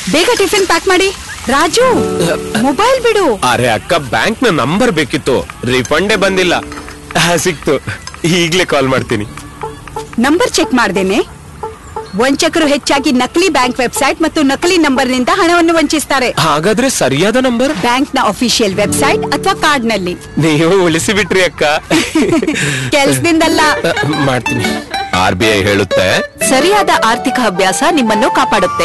ಬೇಗ tiffin pack ಮಾಡಿ Raju mobile ಬಿಡು ಅರೆ ಅಕ್ಕ ಬ್ಯಾಂಕ್ ನ ನಂಬರ್ ಬೇಕಿತ್ತು ರಿಫಂಡೇ ಬಂದಿಲ್ಲ ಆ, ಸಿಕ್ತು ಈಗ್ಲೇ ಕಾಲ್ ಮಾಡ್ತೀನಿ ನಂಬರ್ ಚೆಕ್ ಮಾಡ್ದೇನೆ ವಂಚಕರು ಹೆಚ್ಚಾಗಿ ನಕಲಿ ಬ್ಯಾಂಕ್ ವೆಬ್ಸೈಟ್ ಮತ್ತು ನಕಲಿ ನಂಬರ್ನಿಂದ ಹಣವನ್ನು ವಂಚಿಸ್ತಾರೆ ಹಾಗಾದ್ರೆ ಸರಿಯಾದ ನಂಬರ್ ಬ್ಯಾಂಕ್ನ ಅಫಿಷಿಯಲ್ ವೆಬ್ಸೈಟ್ ಅಥವಾ ಕಾರ್ಡ್ನಲ್ಲಿ ನೀವು ಉಳಿಸಿ ಬಿಟ್ರಿ ಅಕ್ಕ ಕೆಲ್ಸದಿಂದಲ್ಲ ಆ, ಮಾಡ್ತೀನಿ ಆರ್ ಬಿ ಐ ಹೇಳುತ್ತೆ ಸರಿಯಾದ ಆರ್ಥಿಕ ಅಭ್ಯಾಸ ನಿಮ್ಮನ್ನು ಕಾಪಾಡುತ್ತೆ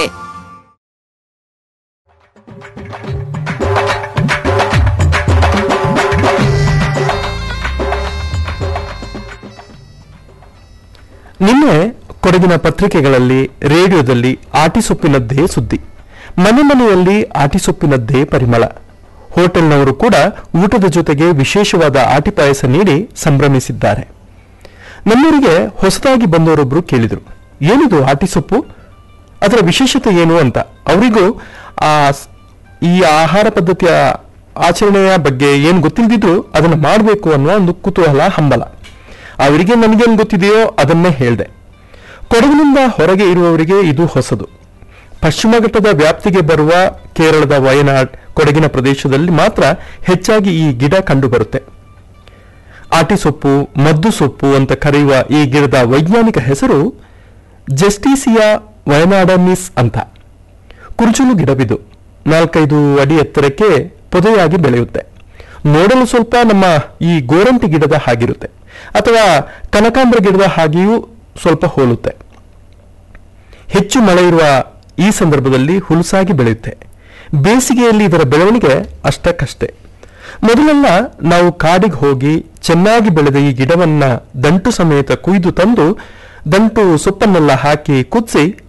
ನಿನ್ನೆ ಕೊಡಗಿನ ಪತ್ರಿಕೆಗಳಲ್ಲಿ ರೇಡಿಯೋದಲ್ಲಿ ಆಟಿಸೊಪ್ಪಿನದ್ದೇ ಸುದ್ದಿ ಮನೆ ಮನೆಯಲ್ಲಿ ಆಟಿಸೊಪ್ಪಿನದ್ದೇ ಪರಿಮಳ ಹೋಟೆಲ್ನವರು ಕೂಡ ಊಟದ ಜೊತೆಗೆ ವಿಶೇಷವಾದ ಆಟಿ ಪಾಯಸ ನೀಡಿ ಸಂಭ್ರಮಿಸಿದ್ದಾರೆ ನಮ್ಮೂರಿಗೆ ಹೊಸದಾಗಿ ಬಂದವರೊಬ್ರು ಕೇಳಿದರು ಏನಿದು ಆಟಿಸೊಪ್ಪು ಅದರ ವಿಶೇಷತೆ ಏನು ಅಂತ ಅವರಿಗೂ ಆ ಸ್- ಈ ಆಹಾರ ಪದ್ಧತಿಯ ಆಚರಣೆಯ ಬಗ್ಗೆ ಏನು ಗೊತ್ತಿಲ್ದಿದ್ರು ಅದನ್ನು ಮಾಡಬೇಕು ಅನ್ನುವ ಒಂದು ಕುತೂಹಲ ಹಂಬಲ ಅವರಿಗೆ ನನಗೇನು ಗೊತ್ತಿದೆಯೋ ಅದನ್ನೇ ಹೇಳಿದೆ ಕೊಡಗಿನಿಂದ ಹೊರಗೆ ಇರುವವರಿಗೆ ಇದು ಹೊಸದು ಪಶ್ಚಿಮ ಘಟ್ಟದ ವ್ಯಾಪ್ತಿಗೆ ಬರುವ ಕೇರಳದ ವಯನಾಡ್ ಕೊಡಗಿನ ಪ್ರದೇಶದಲ್ಲಿ ಮಾತ್ರ ಹೆಚ್ಚಾಗಿ ಈ ಗಿಡ ಕಂಡುಬರುತ್ತೆ ಆಟಿಸೊಪ್ಪು ಮದ್ದು ಸೊಪ್ಪು ಅಂತ ಕರೆಯುವ ಈ ಗಿಡದ ವೈಜ್ಞಾನಿಕ ಹೆಸರು ಜಸ್ಟೀಸಿಯಾ ವಯನಾಡಮಿಸ್ ಅಂತ ಕುರುಚಲು ಗಿಡವಿದು ನಾಲ್ಕೈದು ಅಡಿ ಎತ್ತರಕ್ಕೆ ಪೊದೆಯಾಗಿ ಬೆಳೆಯುತ್ತೆ ನೋಡಲು ಸ್ವಲ್ಪ ನಮ್ಮ ಈ ಗೋರಂಟಿ ಗಿಡದ ಹಾಗಿರುತ್ತೆ ಅಥವಾ ಕನಕಾಂಬರ ಗಿಡದ ಹಾಗೆಯೂ ಸ್ವಲ್ಪ ಹೋಲುತ್ತೆ ಹೆಚ್ಚು ಮಳೆ ಇರುವ ಈ ಸಂದರ್ಭದಲ್ಲಿ ಹುಲುಸಾಗಿ ಬೆಳೆಯುತ್ತೆ ಬೇಸಿಗೆಯಲ್ಲಿ ಇದರ ಬೆಳವಣಿಗೆ ಅಷ್ಟಕ್ಕಷ್ಟೇ ಮೊದಲೆಲ್ಲ ನಾವು ಕಾಡಿಗೆ ಹೋಗಿ ಚೆನ್ನಾಗಿ ಬೆಳೆದ ಈ ಗಿಡವನ್ನ ದಂಟು ಸಮೇತ ಕುಯ್ದು ತಂದು ದಂಟು ಸೊಪ್ಪನ್ನೆಲ್ಲ ಹಾಕಿ ಕುದಿಸಿ